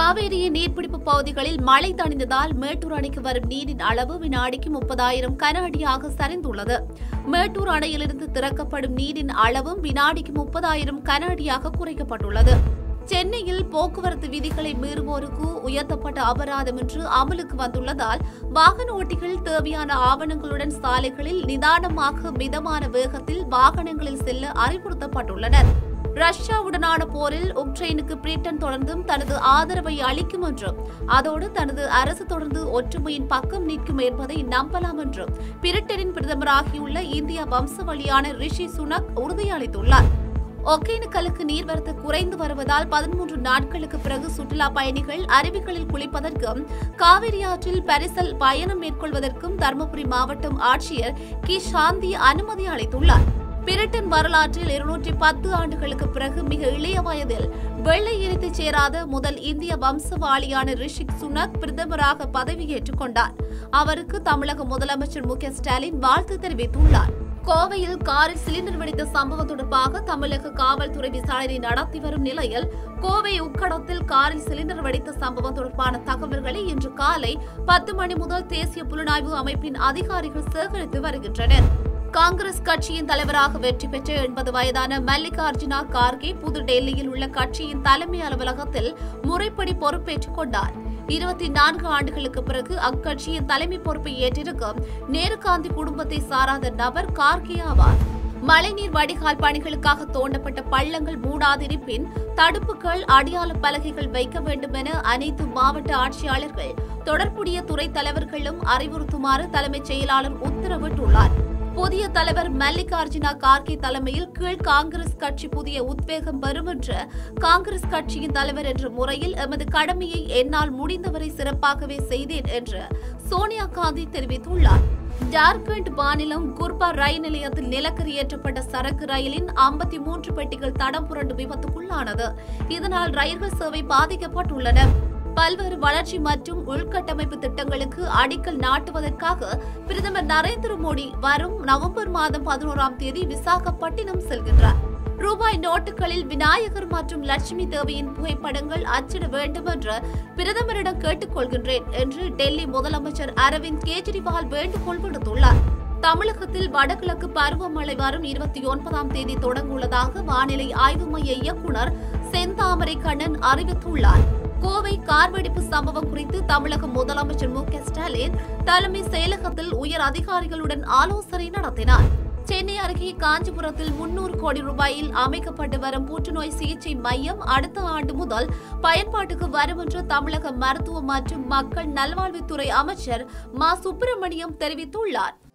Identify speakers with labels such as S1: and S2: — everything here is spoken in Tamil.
S1: காவேரியின் நீர்பிடிப்பு பகுதிகளில் மழை தணிந்ததால் மேட்டூர் அணைக்கு வரும் நீரின் அளவு வினாடிக்கு முப்பதாயிரம் கன அடியாக சரிந்துள்ளது மேட்டூர் அணையிலிருந்து திறக்கப்படும் நீரின் அளவும் வினாடிக்கு முப்பதாயிரம் கன அடியாக குறைக்கப்பட்டுள்ளது சென்னையில் போக்குவரத்து விதிகளை மீறுவோருக்கு உயர்த்தப்பட்ட அபராதம் இன்று அமலுக்கு வந்துள்ளதால் வாகன ஓட்டிகள் தேவையான ஆவணங்களுடன் சாலைகளில் நிதானமாக மிதமான வேகத்தில் வாகனங்களில் செல்ல அறிவுறுத்தப்பட்டுள்ளனர் ரஷ்யாவுடனான போரில் உக்ரைனுக்கு பிரிட்டன் தொடர்ந்தும் தனது ஆதரவை அளிக்கும் என்றும் அதோடு தனது அரசு தொடர்ந்து ஒற்றுமையின் பக்கம் நிற்கும் என்பதை நம்பலாம் என்றும் பிரிட்டனின் பிரதமராகியுள்ள இந்திய வம்சவழியான ரிஷி சுனக் உறுதியளித்துள்ளார் ஒகேனக்கலுக்கு நீர்வரத்து குறைந்து வருவதால் பதிமூன்று நாட்களுக்கு பிறகு சுற்றுலா பயணிகள் அருவிகளில் குளிப்பதற்கும் காவிரி ஆற்றில் பரிசல் பயணம் மேற்கொள்வதற்கும் தருமபுரி மாவட்டம் ஆட்சியர் கி சாந்தி அனுமதி அளித்துள்ளார் பிரிட்டன் வரலாற்றில் இருநூற்றி பத்து ஆண்டுகளுக்கு பிறகு மிக இளைய வயதில் வெள்ளை இனத்தைச் சேராத முதல் இந்திய வம்சவாளியான ரிஷிக் சுனக் பிரதமராக பதவியேற்றுக் கொண்டார் அவருக்கு தமிழக முதலமைச்சர் மு க ஸ்டாலின் வாழ்த்து தெரிவித்துள்ளார் கோவையில் காரில் சிலிண்டர் வெடித்த சம்பவம் தொடர்பாக தமிழக காவல்துறை விசாரணை நடத்தி வரும் நிலையில் கோவை உக்கடத்தில் காரில் சிலிண்டர் வெடித்த சம்பவம் தொடர்பான தகவல்களை இன்று காலை பத்து மணி முதல் தேசிய புலனாய்வு அமைப்பின் அதிகாரிகள் சேகரித்து வருகின்றனர் காங்கிரஸ் கட்சியின் தலைவராக வெற்றி பெற்ற எண்பது வயதான மல்லிகார்ஜுனா கார்கே புதுடெல்லியில் உள்ள கட்சியின் தலைமை அலுவலகத்தில் முறைப்படி பொறுப்பேற்றுக் கொண்டார் இருபத்தி நான்கு ஆண்டுகளுக்கு பிறகு அக்கட்சியின் தலைமை பொறுப்பை ஏற்றிருக்கும் நேருகாந்தி குடும்பத்தை சாராத நபர் கார்கே ஆவார் மழைநீர் வடிகால் பணிகளுக்காக தோண்டப்பட்ட பள்ளங்கள் மூடாதிருப்பின் தடுப்புகள் அடையாள பலகைகள் வைக்க வேண்டும் என அனைத்து மாவட்ட ஆட்சியாளர்கள் தொடர்புடைய துறை தலைவர்களும் அறிவுறுத்துமாறு தலைமைச் செயலாளர் உத்தரவிட்டுள்ளார் புதிய தலைவர் மல்லிகார்ஜுனா கார்கே தலைமையில் கீழ் காங்கிரஸ் கட்சி புதிய உத்வேகம் பெறும் என்று காங்கிரஸ் கட்சியின் தலைவர் என்ற முறையில் எமது கடமையை என்னால் முடிந்தவரை சிறப்பாகவே செய்தேன் என்று சோனியா காந்தி தெரிவித்துள்ளார் ஜார்க்கண்ட் மாநிலம் குர்பா ரயில் நிலையத்தில் நிலக்கரியேற்றப்பட்ட சரக்கு ரயிலின் ஐம்பத்தி மூன்று பெட்டிகள் தடம் புரண்டு விபத்துக்குள்ளானது இதனால் ரயில்கள் சேவை பாதிக்கப்பட்டுள்ளன பல்வேறு வளர்ச்சி மற்றும் உள்கட்டமைப்பு திட்டங்களுக்கு அடிக்கல் நாட்டுவதற்காக பிரதமர் நரேந்திர மோடி வரும் நவம்பர் மாதம் பதினோராம் தேதி விசாகப்பட்டினம் செல்கின்றார் ரூபாய் நோட்டுகளில் விநாயகர் மற்றும் லட்சுமி தேவியின் புகைப்படங்கள் அச்சிட வேண்டும் என்று பிரதமரிடம் கேட்டுக் கொள்கின்றேன் என்று டெல்லி முதலமைச்சர் அரவிந்த் கெஜ்ரிவால் வேண்டுகோள் விடுத்துள்ளார் தமிழகத்தில் வடகிழக்கு பருவமழை வரும் இருபத்தி ஒன்பதாம் தேதி தொடங்குள்ளதாக வானிலை ஆய்வு மைய இயக்குநர் செந்தாமரை கண்ணன் அறிவித்துள்ளார் கோவை கார் வெடிப்பு சம்பவம் குறித்து தமிழக முதலமைச்சர் மு க ஸ்டாலின் தலைமை செயலகத்தில் உயர் அதிகாரிகளுடன் ஆலோசனை நடத்தினார் சென்னை அருகே காஞ்சிபுரத்தில் முன்னூறு கோடி ரூபாயில் அமைக்கப்பட்டு வரும் புற்றுநோய் சிகிச்சை மையம் அடுத்த ஆண்டு முதல் பயன்பாட்டுக்கு வரும் என்று தமிழக மருத்துவ மற்றும் மக்கள் நல்வாழ்வுத்துறை அமைச்சர் மா சுப்பிரமணியம் தெரிவித்துள்ளார்